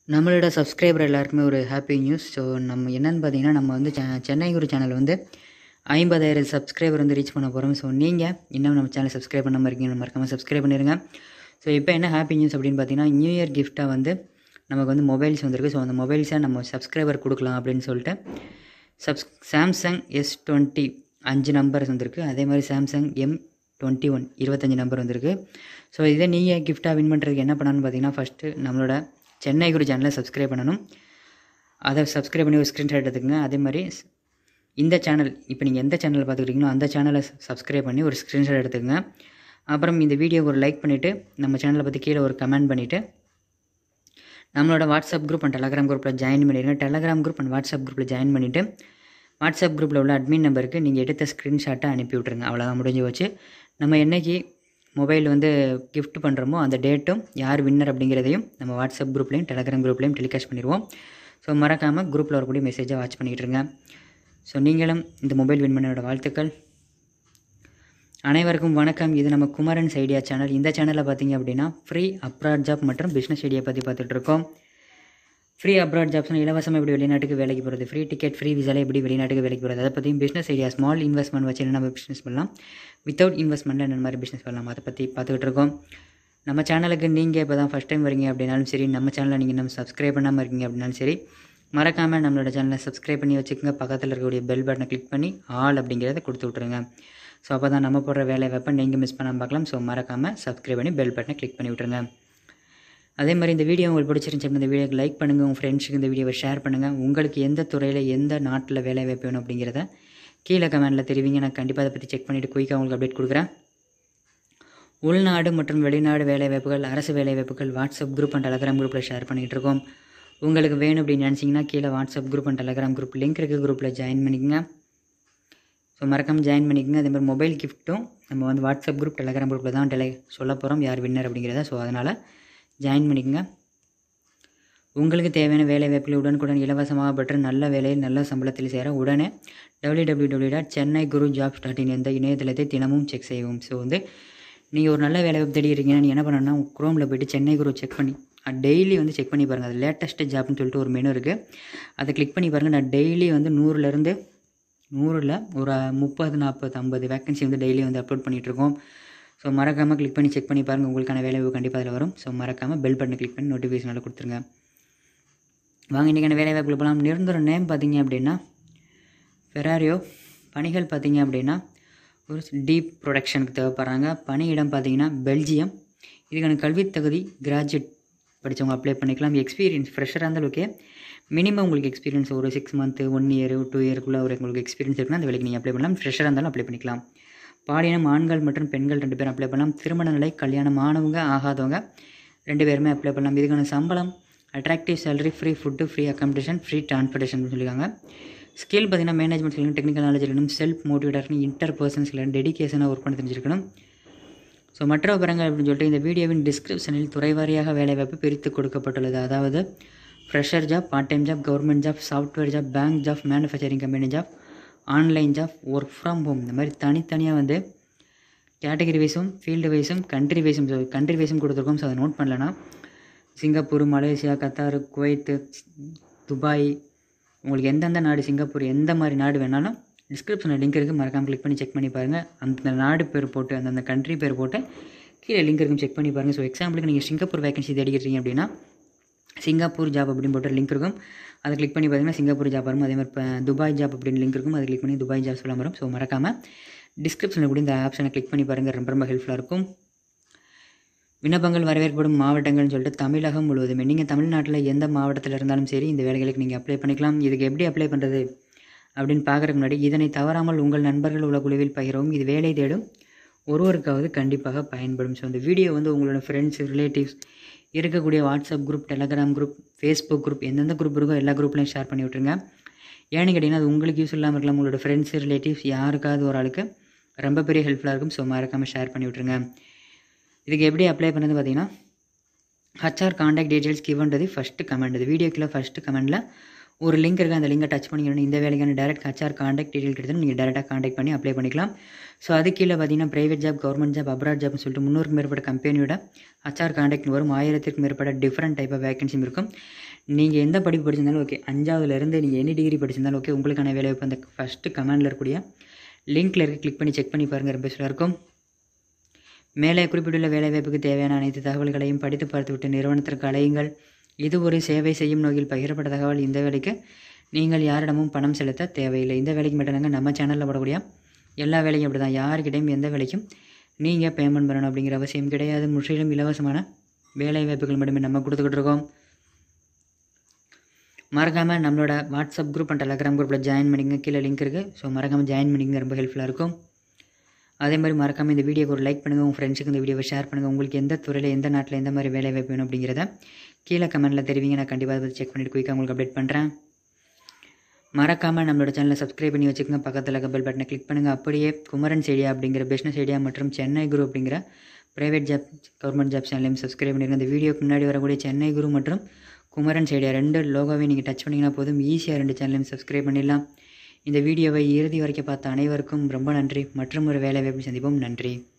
நம்மளோட சப்ஸ்கிரைபர் எல்லாருக்குமே ஒரு ஹாப்பி நியூஸ் ஸோ நம்ம என்னென்னு பார்த்தீங்கன்னா நம்ம வந்து செ- சென்னை குரு சேனல் வந்து ஐம்பதாயிரம் சப்ஸ்கிரைபர் வந்து ரீச் பண்ண போகிறோம் ஸோ நீங்கள் இன்னும் நம்ம சேனல் சப்ஸ்கிரைப் பண்ணாமல் இருக்கீங்க மறக்காமல் சப்ஸ்கிரைப் பண்ணிடுங்க ஸோ இப்போ என்ன ஹாப்பி நியூஸ் அப்படின்னு பார்த்தீங்கன்னா நியூ இயர் கிஃப்ட்டாக வந்து நமக்கு வந்து மொபைல்ஸ் வந்திருக்கு ஸோ அந்த மொபைல்ஸை நம்ம சப்ஸ்கிரைபர் கொடுக்கலாம் அப்படின்னு சொல்லிட்டு சப்ஸ் சாம்சங் எஸ் டுவெண்ட்டி அஞ்சு நம்பர் வந்திருக்கு அதே மாதிரி சாம்சங் எம் டுவெண்ட்டி ஒன் இருபத்தஞ்சி நம்பர் வந்திருக்கு ஸோ இதை நீங்கள் கிஃப்ட்டாக வின் பண்ணுறதுக்கு என்ன பண்ணணும்னு பார்த்தீங்கன்னா ஃபஸ்ட்டு நம்மளோட சென்னை குரு சேனலை சப்ஸ்கிரைப் பண்ணணும் அதை சப்ஸ்கிரைப் பண்ணி ஒரு ஸ்க்ரீன்ஷாட் எடுத்துக்கங்க அதே மாதிரி ஸ்- இந்த சேனல் இப்போ நீங்கள் எந்த சேனல் பார்த்துக்கிட்டீங்களோ அந்த சேனலை சப்ஸ்கிரைப் பண்ணி ஒரு ஸ்க்ரீன்ஷாட் எடுத்துக்கங்க அப்புறம் இந்த வீடியோக்கு ஒரு லைக் பண்ணிவிட்டு நம்ம சேனலை பற்றி கீழே ஒரு கமெண்ட் பண்ணிவிட்டு நம்மளோட வாட்ஸ்அப் குரூப் அண்ட் டெலகிராம் குரூப்பில் ஜாயின் பண்ணிடுங்க டெலகிராம் குரூப் அண்ட் வாட்ஸ்அப் குரூப்பில் ஜாயின் பண்ணிவிட்டு வாட்ஸ்அப் குரூப்பில் உள்ள அட்மின் நம்பருக்கு நீங்கள் எடுத்த ஸ்க்ரீன்ஷாட்டை அனுப்பி விட்ருங்க அவ்வளோதான் முடிஞ்சு வச்சு நம்ம என்னைக்கு மொபைல் வந்து gift பண்ணுறோமோ அந்த டேட்டும் யார் வின்னர் அப்படிங்கிறதையும் நம்ம வாட்ஸ்அப் குரூப்லேயும் டெலகிராம் குரூப்லேயும் டெலிகாஸ்ட் பண்ணிடுவோம் ஸோ மறக்காமல் குரூப்பில் வரக்கூடிய மெசேஜை வாட்ச் பண்ணிக்கிட்டு இருங்க ஸோ நீங்களும் இந்த மொபைல் வின் பண்ணோட வாழ்த்துக்கள் அனைவருக்கும் வணக்கம் இது நம்ம குமரன்ஸ் ஐடியா சேனல் இந்த சேனலில் பார்த்தீங்க அப்படின்னா ஃப்ரீ அப்ராட் ஜாப் மற்றும் பிஸ்னஸ் ஐடியா பற்றி பார்த்துட்டு இருக்கோம் ஃப்ரீ அப்ராட் ஜாப்ஸ்னால் இலவசமாக எப்படி வெளிநாட்டுக்கு வேலைக்கு போகிறது ஃப்ரீ டிக்கெட் ஃப்ரீ விசால எப்படி வெளிநாட்டுக்கு வேலைக்கு போகிறது அதை பற்றியும் பிஸ்னஸ் ஐடியா ஸ்மால் இன்வெஸ்ட்மெண்ட் வச்சு என்ன நம்ம பிஸ்னஸ் பண்ணலாம் வித்தவுட் இன்வெஸ்ட்மெண்ட்டில் என்ன மாதிரி பிஸ்னஸ் பண்ணலாம் அதை பற்றி பார்த்துக்கிட்டு இருக்கோம் நம்ம சேனலுக்கு நீங்கள் இப்போ தான் ஃபஸ்ட் டைம் வரீங்க அப்படின்னாலும் சரி நம்ம சேனலை நீங்கள் நம்ம சப்ஸ்கிரைப் பண்ணாமல் இருக்கீங்க அப்படின்னாலும் சரி மறக்காமல் நம்மளோட சேனலை சப்ஸ்கிரைப் பண்ணி வச்சுக்கோங்க பக்கத்தில் இருக்கக்கூடிய பெல் பட்டனை கிளிக் பண்ணி ஆல் அப்படிங்கிறத கொடுத்து விட்ருங்க ஸோ அப்போ தான் நம்ம போடுற வேலை வைப்ப நீங்கள் மிஸ் பண்ணாமல் பார்க்கலாம் ஸோ மறக்காமல் சப்ஸ்கிரைப் பண்ணி பெல் பட்டனை கிளிக் பண்ணி விட்ருங்க அதே மாதிரி இந்த வீடியோ உங்களுக்கு பிடிச்சிருந்துச்சு அப்படின்னா இந்த வீடியோக்கு லைக் பண்ணுங்கள் உங்கள் ஃப்ரெண்ட்ஸுக்கு இந்த வீடியோவை ஷேர் பண்ணுங்கள் உங்களுக்கு எந்த துறையில் எந்த நாட்டில் வேலை வாய்ப்பு வேணும் அப்படிங்கிறத கீழே கமெண்ட்டில் தெரிவிங்க நான் கண்டிப்பாக அதை பற்றி செக் பண்ணிவிட்டு குயிக்காக உங்களுக்கு அப்டேட் கொடுக்குறேன் உள்நாடு மற்றும் வெளிநாடு வேலைவாய்ப்புகள் அரசு வேலைவாய்ப்புகள் வாட்ஸ்அப் குரூப் அண்ட் டெலகிராம் குரூப்பில் ஷேர் பண்ணிகிட்டு இருக்கோம் உங்களுக்கு வேணும் அப்படின்னு நினச்சிங்கன்னா கீழே WhatsApp group and Telegram group link இருக்க குரூப்பில் ஜாயின் பண்ணிக்கங்க ஸோ மறக்காமல் ஜாயின் பண்ணிக்கங்க அதே மாதிரி மொபைல் கிஃப்ட்டும் நம்ம வந்து வாட்ஸ்அப் குரூப் டெலகிராம் குரூப்பில் தான் டெலை சொல்ல போகிறோம் யார் வின்னர் அப்படிங்கிறத ஸோ அதனால் ஜாயின் பண்ணிக்கங்க உங்களுக்கு தேவையான வேலை வாய்ப்புகளை உடனுக்குடன் இலவசமாக பெற்று நல்ல வேலையில் நல்ல சம்பளத்தில் சேர உடனே www.chennai dot Chennai Guru jobs dot in என்ற இணையதளத்தை தினமும் செக் செய்வோம் ஸோ வந்து நீங்கள் ஒரு நல்ல வேலை வாய்ப்பு தேடிக்கிறீங்கன்னா நீங்கள் என்ன பண்ணணும்னா குரோமில் போயிட்டு சென்னை குரு செக் பண்ணி டெய்லி வந்து செக் பண்ணி பாருங்கள் அது லேட்டஸ்ட் ஜாப்னு சொல்லிட்டு ஒரு மெனு இருக்குது அதை கிளிக் பண்ணி பாருங்கள் நான் டெய்லி வந்து நூறுலேருந்து நூறில் ஒரு முப்பது நாற்பது ஐம்பது வேக்கன்சி வந்து டெய்லி வந்து அப்லோட் பண்ணிகிட்ருக்கோம் ஸோ மறக்காமல் கிளிக் பண்ணி செக் பண்ணி பாருங்கள் உங்களுக்கான வேலை வாய்ப்பு கண்டிப்பாக அதில் வரும் ஸோ மறக்காமல் பெல் பட்டனை கிளிக் பண்ணி நோட்டிஃபிகேஷனில் கொடுத்துருங்க வாங்க இன்றைக்கான வேலை வாய்ப்புகள் போகலாம் நிரந்தர நேம் பார்த்தீங்க அப்படின்னா ஃபெராரியோ பணிகள் பார்த்தீங்க அப்படின்னா ஒரு டீப் ப்ரொடக்ஷனுக்கு தேவைப்படுறாங்க பணியிடம் பார்த்தீங்கன்னா பெல்ஜியம் இதுக்கான கல்வித் தகுதி கிராஜுவேட் படித்தவங்க அப்ளை பண்ணிக்கலாம் எக்ஸ்பீரியன்ஸ் ஃப்ரெஷராக இருந்தாலும் ஓகே மினிமம் உங்களுக்கு எக்ஸ்பீரியன்ஸ் ஒரு six month one year two இயருக்குள்ளே ஒரு உங்களுக்கு எக்ஸ்பீரியன்ஸ் இருக்குன்னா அந்த வேலைக்கு நீங்கள் அப்ளை பண்ணலாம் ஃப்ரெஷராக இருந்தாலும் அப்ளை பண்ணிக்கலாம் பாலினம் ஆண்கள் மற்றும் பெண்கள் ரெண்டு பேரும் அப்ளை பண்ணலாம் திருமண நிலை கல்யாணம் ஆனவங்க ஆகாதவங்க ரெண்டு பேருமே அப்ளை பண்ணலாம் இதுக்கான சம்பளம் attractive salary free food free accommodation free transportation சொல்லியிருக்காங்க ஸ்கில் பார்த்தீங்கன்னா மேனேஜ்மெண்ட் ஸ்கில் டெக்னிக்கல் நாலேஜ் இருக்கணும் செல்ஃப் மோட்டிவேட்டாக இருக்கணும் இன்டர் பர்சன்ஸ் இல்லை டெடிகேஷனாக ஒர்க் பண்ண தெரிஞ்சிருக்கணும் ஸோ மற்ற விவரங்கள் அப்படின்னு சொல்லிட்டு இந்த வீடியோவின் டிஸ்கிரிப்ஷனில் துறைவாரியாக வேலைவாய்ப்பு பிரித்து கொடுக்கப்பட்டுள்ளது அதாவது fresher job part time job government job software job bank job manufacturing company job online job work from home இந்த மாதிரி தனித்தனியாக வந்து கேட்டகரி வைஸும் ஃபீல்டு வைஸும் கண்ட்ரி வைஸும் ஸோ கண்ட்ரி வைஸும் கொடுத்துருக்கோம் ஸோ அதை நோட் பண்ணலன்னா Singapore Malaysia Qatar Kuwait Dubai உங்களுக்கு எந்தெந்த நாடு சிங்கப்பூர் எந்த மாதிரி நாடு வேணாலும் டிஸ்கிரிப்ஷனில் லிங்க் இருக்குது மறக்காமல் கிளிக் பண்ணி செக் பண்ணி பாருங்கள் அந்த நாடு பேர் போட்டு அந்தந்த கண்ட்ரி பேர் போட்டு கீழே லிங்க் இருக்கும் செக் பண்ணி பாருங்கள் ஸோ எக்ஸாம்பிளுக்கு நீங்கள் சிங்கப்பூர் வேகன்சி தேடிக்கிறீங்க அப்படின்னா சிங்கப்பூர் ஜாப் அப்படின்னு போட்டு லிங்க் இருக்கும் அதை கிளிக் பண்ணி பார்த்தீங்கன்னா சிங்கப்பூர் ஜாப் வரும் அதே மாதிரி இப்போ துபாய் ஜாப் அப்படின்னு லிங்க் இருக்கும் அதை கிளிக் பண்ணி துபாய் ஜாப் சொல்ல வரும் ஸோ மறக்காமல் டிஸ்கிரிப்ஷனில் கூட இந்த ஆப்ஷனை கிளிக் பண்ணி பாருங்கள் ரொம்ப ரொம்ப ஹெல்ப்ஃபுல்லாக இருக்கும் விண்ணப்பங்கள் வரவேற்கப்படும் மாவட்டங்கள்னு சொல்லிட்டு தமிழகம் முழுவதுமே நீங்கள் தமிழ்நாட்டில் எந்த மாவட்டத்தில் இருந்தாலும் சரி இந்த வேலைகளுக்கு நீங்கள் அப்ளை பண்ணிக்கலாம் இதுக்கு எப்படி அப்ளை பண்ணுறது அப்படின்னு பார்க்குறதுக்கு முன்னாடி இதனை தவறாமல் உங்கள் நண்பர்கள் உள்ள குழுவில் பகிரவும் இது வேலை தேடும் ஒருவருக்காவது கண்டிப்பாக பயன்படும் ஸோ இந்த வீடியோ வந்து உங்களோட ஃப்ரெண்ட்ஸ் ரிலேட்டிவ்ஸ் இருக்கக்கூடிய WhatsApp group Telegram group Facebook group எந்தெந்த குரூப் இருக்கோ எல்லா குரூப்லையும் ஷேர் பண்ணி விட்ருங்க ஏன்னு கேட்டிங்கன்னா அது உங்களுக்கு யூஸ் இல்லாமல் இருக்கலாம் உங்களோட ஃப்ரெண்ட்ஸ் ரிலேட்டிவ்ஸ் யாருக்காவது ஒரு ஆளுக்கு ரொம்ப பெரிய ஹெல்ப்ஃபுல்லாக இருக்கும் ஸோ மறக்காமல் ஷேர் பண்ணி விட்ருங்க இதுக்கு எப்படி அப்ளை பண்ணது பார்த்தீங்கன்னா ஹச்ஆர் காண்டாக்ட் டீட்டெயில்ஸ் கிவன்றது ஃபஸ்ட்டு கமெண்ட் இது வீடியோக்குள்ள ஃபஸ்ட்டு கமெண்டில் ஒரு லிங்க் இருக்குது அந்த லிங்கை டச் பண்ணிக்கணும் இந்த வேலைக்கான டேரக்ட் ஹச்ஆர் காண்டாக்ட் டீட்டெயில் கிடைத்தா நீங்கள் டேரெக்டாக காண்டாக்ட் பண்ணி அப்ளை பண்ணிக்கலாம் ஸோ அது கீழே பார்த்தீங்கன்னா private job government job abroad ஜாப்னு சொல்லிட்டு முந்நூறுக்கு மேற்பட்ட கம்பெனியோட ஹச்ஆர் காண்டாக்ட் வரும் ஆயிரத்திற்கு மேற்பட்ட டிஃப்ரெண்ட் டைப் ஆஃப் வேகன்சியும் இருக்கும் நீங்கள் எந்த படிப்பு படிச்சிருந்தாலும் ஓகே அஞ்சாவதுலேருந்து நீங்கள் எனி டிகிரி படிச்சிருந்தாலும் ஓகே உங்களுக்கான வேலைவாய்ப்பு அந்த ஃபஸ்ட்டு கமெண்டில் இருக்கக்கூடிய லிங்க்கில் இருக்க கிளிக் பண்ணி செக் பண்ணி பாருங்கள் ரொம்ப யூஸ்ஃபுல்லாக இருக்கும் மேலே குறிப்பிட்டுள்ள வேலைவாய்ப்புக்கு தேவையான அனைத்து தகவல்களையும் படித்து பார்த்துவிட்டு நிறுவனத்திற்கு அலையுங்கள் இது ஒரு சேவை செய்யும் நோக்கில் பகிரப்பட்ட தகவல் இந்த வேலைக்கு நீங்கள் யாரிடமும் பணம் செலுத்த தேவையில்லை இந்த வேலைக்கு மட்டும்தாங்க நம்ம சேனலில் போடக்கூடிய எல்லா வேலையும் அப்படி தான் யாருக்கிட்டையும் எந்த வேலைக்கும் நீங்கள் பேமெண்ட் பண்ணணும் அப்படிங்கிற அவசியம் கிடையாது முற்றிலும் இலவசமான வேலை வாய்ப்புகள் மட்டுமே நம்ம கொடுத்துக்கிட்டு இருக்கோம் மறக்காமல் நம்மளோட வாட்ஸ்அப் குரூப் அண்ட் டெலகிராம் குரூப்பில் ஜாயின் பண்ணிங்க கீழே லிங்க் இருக்குது ஸோ மறக்காமல் ஜாயின் பண்ணிங்க ரொம்ப ஹெல்ப்ஃபுல்லாக இருக்கும் அதே மாதிரி மறக்காமல் இந்த வீடியோக்கு ஒரு லைக் பண்ணுங்கள் உங்கள் ஃப்ரெண்ட்ஸுக்கு இந்த வீடியோவை ஷேர் பண்ணுங்கள் உங்களுக்கு எந்த துறையில் எந்த நாட்டில் எந்த மாதிரி வேலை வாய்ப்பு வேணும் அப்படிங்கிறத கீழே கமெண்ட்டில் தெரிவிங்க நான் கண்டிப்பாக அதை செக் பண்ணிவிட்டு குயிக்காக உங்களுக்கு அப்டேட் பண்ணுறேன் மறக்காமல் நம்மளோட சேனலை சப்ஸ்கிரைப் பண்ணி வச்சுக்கோங்க பக்கத்தில் இருக்க பெல் பட்டனை கிளிக் பண்ணுங்கள் அப்படியே குமரன் சேடியா அப்படிங்கிற பிஸ்னஸ் ஐடியா மற்றும் சென்னை குரு அப்படிங்கிற ப்ரைவேட் ஜாப் கவர்மெண்ட் ஜாப் சேனலையும் சப்ஸ்கிரைப் பண்ணிருங்க இந்த வீடியோக்கு முன்னாடி வரக்கூடிய சென்னை குரு மற்றும் குமரன் சேடியா ரெண்டு லோகோவை நீங்கள் டச் பண்ணிங்கன்னா போதும் ஈஸியாக ரெண்டு சேனலையும் சப்ஸ்கிரைப் பண்ணிடலாம் இந்த வீடியோவை இறுதி வரைக்கும் பார்த்த அனைவருக்கும் ரொம்ப நன்றி மற்றும் ஒரு வேலை வாய்ப்பு சந்திப்போம் நன்றி